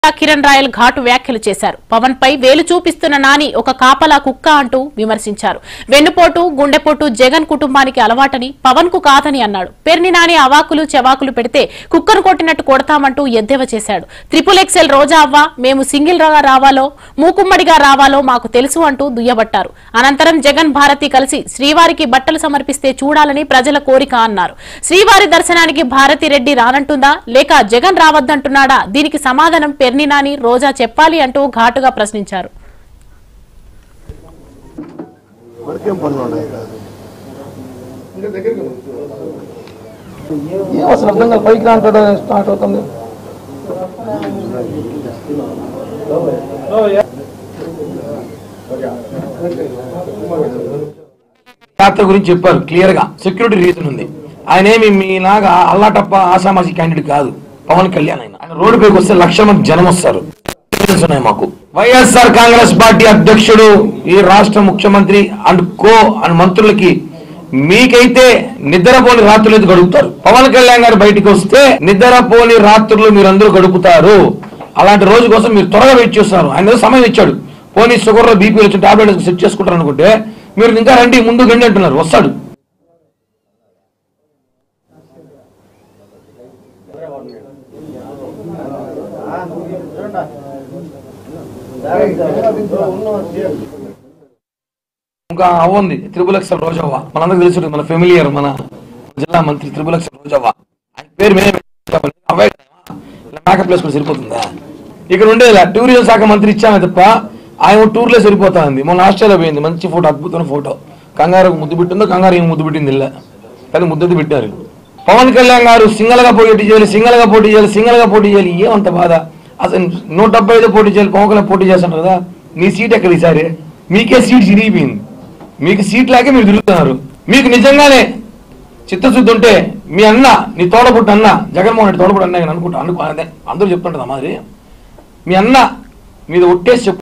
Kiran royal ఘాటు వ్యాఖ్యలు చేశారు పవన్ పై వేలు చూపిస్తున్న నాని ఒక కాపలా కుక్క అంటూ విమర్శించారు వెన్నుపోటు గుండెపోటు జగన్ కుటుంబానికి అలవాటని పవన్ కు కాదని అన్నాడు పెర్ని నాని అవాకులు చెవాకులు పెడితే కుక్కను కొట్టినట్టు కొడతామంటూ ఎద్దేవా చేశాడు త్రిపుల్ ఎక్సెల్ రోజా అవ్వ మేము సింగిల్ గా రావాలో మూకుమ్మడిగా రావాలో మాకు తెలుసు అంటూ దుయ్యబట్టారు అనంతరం జగన్ భారతి కలిసి శ్రీవారికి బట్టలు సమర్పిస్తే చూడాలని ప్రజల కోరిక అన్నారు శ్రీవారి దర్శనానికి భారతి రెడ్డి రానంటుందా లేక జగన్ రావద్దంటున్నాడా దీనికి సమాధానం పెర్ని నాని రోజా చెప్పాలి అంటూ ఘాటుగా ప్రశ్నించారు మనకేం పనులు ఉన్నాయి ఇక్కడ ఏం అసలు అర్థం కాదు పైకి రాంటాడు స్టార్ట్ అవుతుంది యాత్ర గురించి చెప్పారు క్లియర్ గా సెక్యూరిటీ రీజన్ ఉంది ఆయన ఏమి మీలాగా అల్లాటప్ప ఆసామాసి క్యాండిడేట్ కాదు పవన్ కళ్యాణ్ ఆయన ఆయన రోడ్డు పైకి వస్తే లక్ష మంది జనం వస్తారు Evidence ఉన్నాయి మాకు వైఎస్ఆర్ కాంగ్రెస్ పార్టీ అధ్యక్షుడు ఈ రాష్ట్ర ముఖ్యమంత్రి అండ్ కో అండ్ మంత్రులకి మీకైతే నిద్రపోని రాత్రులు అయితే గడుపుతారు పవన్ కళ్యాణ్ గారు బయటికి వస్తే నిద్రపోని రాత్రులు మీరందరూ గడుపుతారు అలాంటి రోజు కోసం మీరు త్వరగా వెయిట్ చేస్తున్నారు ఆయన ఏదో సమయం ఇచ్చాడు పోనీ షుగర్ లో బీపీ వచ్చి టాబ్లెట్ సెట్ చేసుకుంటారు అనుకుంటే మీరు ఇంకా రండి ముందు గండి అంటున్నారు వస్తాడు ఇంకా అవ్వంది త్రిపులక్ష రోజవ్వ మనందరికి తెలుసు మన ఫెమిలియర్ మన జిల్లా మంత్రి త్రిపులక్ష రోజవ్వ ఆయన పేరు మేమే పెట్టామని. అవాయిడ్ చేయమా? ఇలా మేకప్ ప్లేస్ కూడా సరిపోతుందా ఇక్కడ ఉండేది టూరిజం శాఖ మంత్రి ఇచ్చామే తప్ప ఆయన టూర్లో సరిపోతా ఉంది మొన్న ఆస్ట్రేలియా పోయింది మంచి ఫోటో అద్భుతమైన ఫోటో కంగారు ముద్దు పెట్టిందో కంగారు ఏం ముద్దు పెట్టింది ఇలా కానీ ముద్దది పెట్టారు పవన్ కళ్యాణ్ గారు సింగల్ గా పోటీ చేయాలి సింగల్ గా పోటీ చేయాలి సింగల్ గా పోటీ చేయాలి ఏమంత బాధ అసలు నూట డెబ్బై ఐదు పోటీ చేయాలి పవన్ కళ్యాణ్ పోటీ చేస్తాను కదా నీ సీట్ ఎక్కడ ఈసారి మీకే సీట్ చిరిగిపోయింది మీకు సీట్ లాగే మీరు తిరుగుతున్నారు మీకు నిజంగానే చిత్తశుద్ధి ఉంటే మీ అన్న నీ తోడబుట్టు అన్న జగన్మోహన్ రెడ్డి తోడబుట్టు అన్న అనుకుంటా అనుకో అదే అందరూ చెప్తుంటారు మాదిరి మీ అన్న మీద ఒట్టేసి చెప్పు